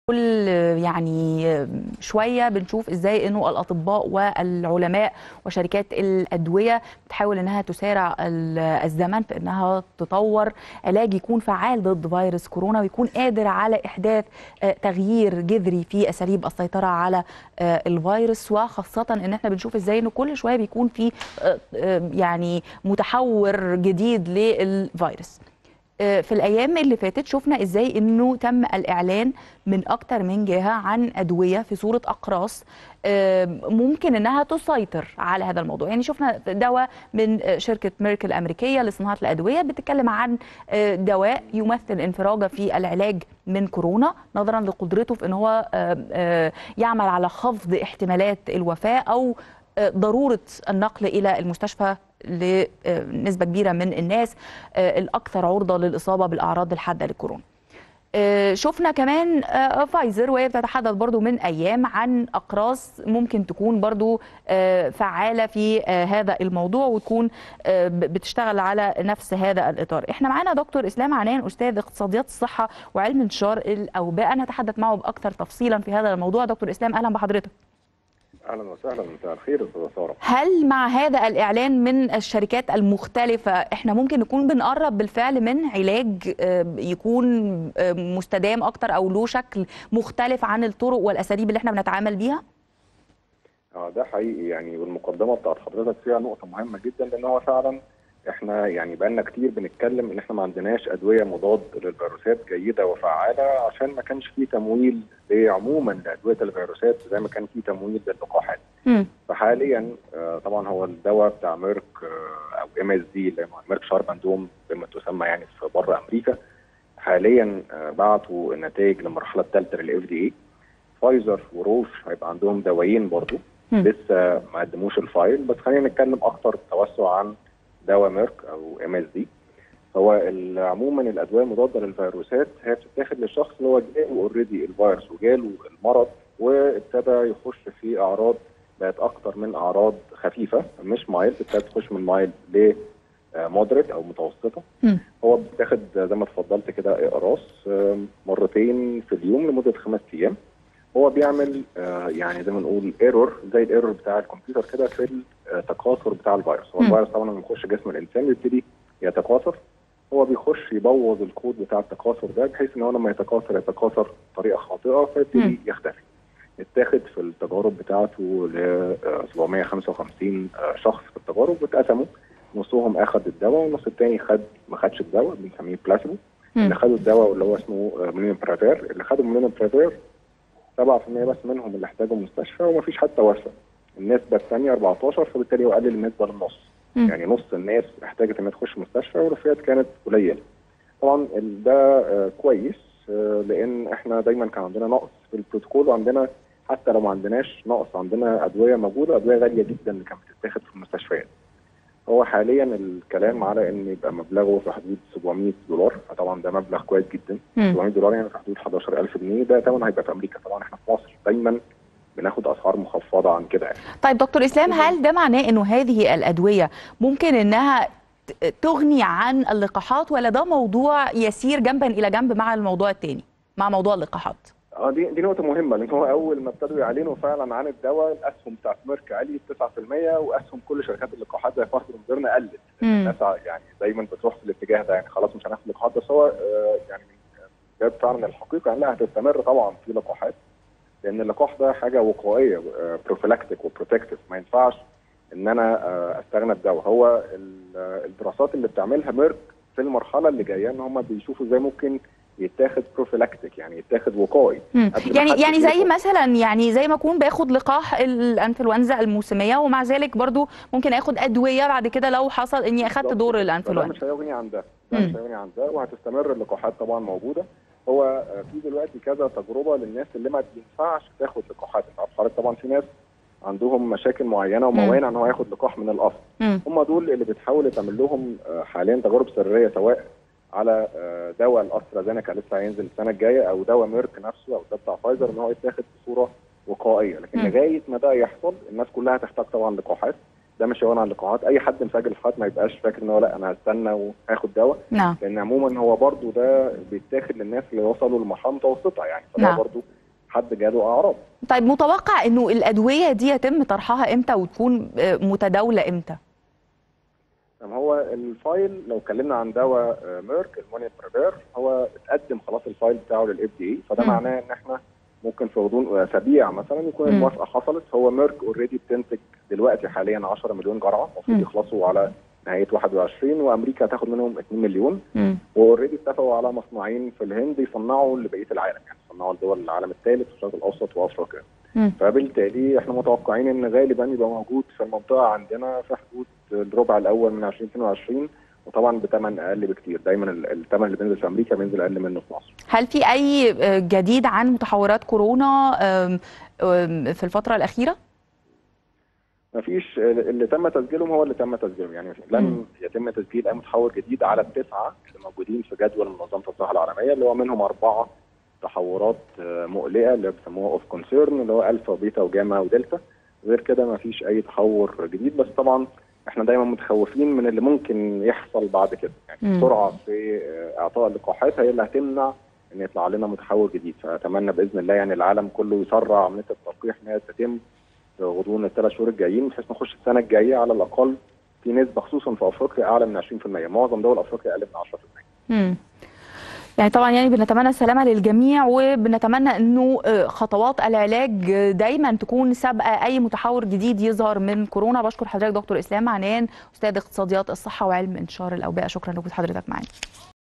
كل يعني شويه بنشوف ازاي انه الاطباء والعلماء وشركات الادويه بتحاول انها تسارع الزمن في انها تطور علاج يكون فعال ضد فيروس كورونا ويكون قادر على احداث تغيير جذري في اساليب السيطره على الفيروس وخاصه ان احنا بنشوف ازاي انه كل شويه بيكون في يعني متحور جديد للفيروس في الايام اللي فاتت شفنا ازاي انه تم الاعلان من اكتر من جهه عن ادويه في صوره اقراص ممكن انها تسيطر على هذا الموضوع يعني شفنا دواء من شركه ميرك الامريكيه لصناعه الادويه بتتكلم عن دواء يمثل انفراجه في العلاج من كورونا نظرا لقدرته في ان هو يعمل على خفض احتمالات الوفاه او ضروره النقل الى المستشفى لنسبه كبيره من الناس الاكثر عرضه للاصابه بالاعراض الحاده للكورونا. شفنا كمان فايزر وهي بتتحدث برضو من ايام عن اقراص ممكن تكون برضو فعاله في هذا الموضوع وتكون بتشتغل على نفس هذا الاطار. احنا معانا دكتور اسلام عنان استاذ اقتصاديات الصحه وعلم انتشار الاوبئه نتحدث معه باكثر تفصيلا في هذا الموضوع دكتور اسلام اهلا بحضرتك. اهلا وسهلا مساء الخير استاذه ساره هل مع هذا الاعلان من الشركات المختلفه احنا ممكن نكون بنقرب بالفعل من علاج يكون مستدام اكتر او له شكل مختلف عن الطرق والاساليب اللي احنا بنتعامل بيها اه ده حقيقي يعني والمقدمه بتاعت حضرتك فيها نقطه مهمه جدا لان هو فعلا احنا يعني بقالنا كتير بنتكلم ان احنا ما عندناش ادويه مضاد للفيروسات جيده وفعاله عشان ما كانش في تمويل عموما لادويه الفيروسات زي ما كان في تمويل للقاحات. فحاليا آه طبعا هو الدواء بتاع ميرك آه او ام اس دي اللي ميرك شارب اندوم بما تسمى يعني في بره امريكا حاليا آه بعتوا النتائج للمرحله الثالثه للاف دي اي فايزر وروش هيبقى عندهم دوايين برضو لسه ما قدموش الفايل بس خلينا نتكلم اكتر توسع عن دواء ميرك او ام اس دي هو عموما الادويه المضاده للفيروسات هي بتتاخد للشخص اللي هو جاله اوريدي الفيروس وجاله المرض وابتدى يخش في اعراض بقت اكتر من اعراض خفيفه مش مايلد ابتدت تخش من مايلد ل مودريت او متوسطه م. هو بيتاخد زي ما اتفضلت كده اقراص مرتين في اليوم لمده خمس ايام هو بيعمل يعني زي ما نقول ايرور زي الايرور بتاع الكمبيوتر كده في التكاثر بتاع الفيروس هو الفيروس طبعا لما يخش جسم الانسان بيبتدي يتكاثر هو بيخش يبوظ الكود بتاع التكاثر ده بحيث ان هو لما يتكاثر يتكاثر بطريقه خاطئه فيبتدي يختفي اتاخد في التجارب بتاعته ل 755 شخص في التجارب واتقسموا نصهم اخذ الدواء والنص الثاني خد ما خدش الدواء بنسميه بلاسيبو اللي خدوا الدواء اللي هو اسمه ميليون برافير اللي خدوا ميليون برافير 7% بس منهم اللي احتاجوا مستشفى ومفيش حتى وفاه النسبه الثانيه 14 فبالتالي هو قلل النسبه للنص م. يعني نص الناس احتاجت انها تخش مستشفى والوفيات كانت قليله طبعا ده آه كويس آه لان احنا دايما كان عندنا نقص في البروتوكول وعندنا حتى لو ما عندناش نقص عندنا ادويه موجوده ادويه غاليه جدا اللي كانت بتتاخد في المستشفيات هو حاليا الكلام على ان يبقى مبلغه في حدود 700 دولار فطبعا ده مبلغ كويس جدا 700 دولار يعني في حدود 11000 جنيه ده ثمن هيبقى في امريكا طبعا احنا في مصر دايما بناخد اسعار مخفضه عن كده يعني. طيب دكتور اسلام هل ده معناه انه هذه الادويه ممكن انها تغني عن اللقاحات ولا ده موضوع يسير جنبا الى جنب مع الموضوع الثاني مع موضوع اللقاحات؟ اه دي دي نقطه مهمه لان هو اول ما ابتدوا يعلنوا فعلا عن الدواء الاسهم بتاعت ميرك عليت 9% واسهم كل شركات اللقاحات زي فايزر وموديرنا قلت الناس يعني دايما بتروح في الاتجاه ده يعني خلاص مش هناخد لقاحات بس هو آه يعني جاب فعلا الحقيقه يعني لا هتستمر طبعا في لقاحات لان اللقاح ده حاجه وقائيه بروفيلاكتيك وبروتكتيف ما ينفعش ان انا استغنى بدواء هو الدراسات اللي بتعملها ميرك في المرحله اللي جايه ان هم بيشوفوا ازاي ممكن يتاخد بروفيلاكتيك يعني يتاخد وقائي يعني يعني زي مثلا يعني زي ما اكون باخد لقاح الانفلونزا الموسميه ومع ذلك برضو ممكن اخد ادويه بعد كده لو حصل اني اخدت دور الانفلونزا مش هيغني عن ده مش هيغني عن ده وهتستمر اللقاحات طبعا موجوده هو في دلوقتي كذا تجربه للناس اللي ما ينفعش تاخد لقاحات انت عارف حضرتك طبعا في ناس عندهم مشاكل معينه وموانع ان هو ياخد لقاح من الاصل هم دول اللي بتحاول تعمل لهم حاليا تجارب سريه سواء على دواء الاسترازينيكا لسه هينزل السنه الجايه او دواء ميرك نفسه او ده بتاع فايزر ان هو يتاخد بصوره وقائيه لكن لغايه ما ده يحصل الناس كلها هتحتاج طبعا لقاحات ده مش هيغني عن اللقاحات اي حد مسجل لقاحات ما يبقاش فاكر ان هو لا انا هستنى وهاخد دواء نعم لان عموما هو برضو ده بيتاخد للناس اللي وصلوا لمرحله متوسطه يعني فده نعم. برضو حد جاله اعراض طيب متوقع انه الادويه دي يتم طرحها امتى وتكون آه، متداوله امتى طب هو الفايل لو اتكلمنا عن دواء آه، ميرك المونيا بريفير هو اتقدم خلاص الفايل بتاعه للاف دي اي فده مم. معناه ان احنا ممكن في غضون اسابيع مثلا يكون مم. الموافقه حصلت هو ميرك اوريدي بتنتج دلوقتي حاليا 10 مليون جرعه المفروض مم. يخلصوا على نهايه 21 وامريكا هتاخد منهم 2 مليون مم. واوريدي اتفقوا على مصنعين في الهند يصنعوا لبقيه العالم يعني يصنعوا لدول العالم الثالث والشرق الاوسط وافريقيا مم. فبالتالي احنا متوقعين ان غالبا يبقى موجود في المنطقه عندنا في حدود الربع الاول من 2022 وطبعا بثمن اقل بكتير دايما ال- الثمن اللي بينزل في امريكا بينزل اقل منه في مصر هل في اي آه، جديد عن متحورات كورونا آم، آم، في الفتره الاخيره مفيش اللي تم تسجيلهم هو اللي تم تسجيلهم يعني مم. لن يتم تسجيل اي متحور جديد على التسعه اللي موجودين في جدول منظمه الصحه العالميه اللي هو منهم اربعه تحورات آه، مقلقه اللي بيسموها اوف كونسيرن اللي هو الفا وبيتا وجاما ودلتا غير كده مفيش اي تحور جديد بس طبعا احنا دايما متخوفين من اللي ممكن يحصل بعد كده يعني مم. السرعه في آه، اعطاء اللقاحات هي اللي هتمنع ان يطلع لنا متحور جديد فاتمنى باذن الله يعني العالم كله يسرع عمليه التلقيح انها تتم في غضون الثلاث شهور الجايين بحيث نخش السنه الجايه على الاقل في نسبه خصوصا في افريقيا اعلى من 20% معظم دول افريقيا اقل من 10% مم. يعني طبعا يعني بنتمنى السلامه للجميع وبنتمنى انه آه، خطوات العلاج آه، دايما تكون سابقه اي متحور جديد يظهر من كورونا بشكر حضرتك دكتور اسلام عنان استاذ اقتصاديات الصحه وعلم انتشار الاوبئه شكرا لوجود حضرتك معانا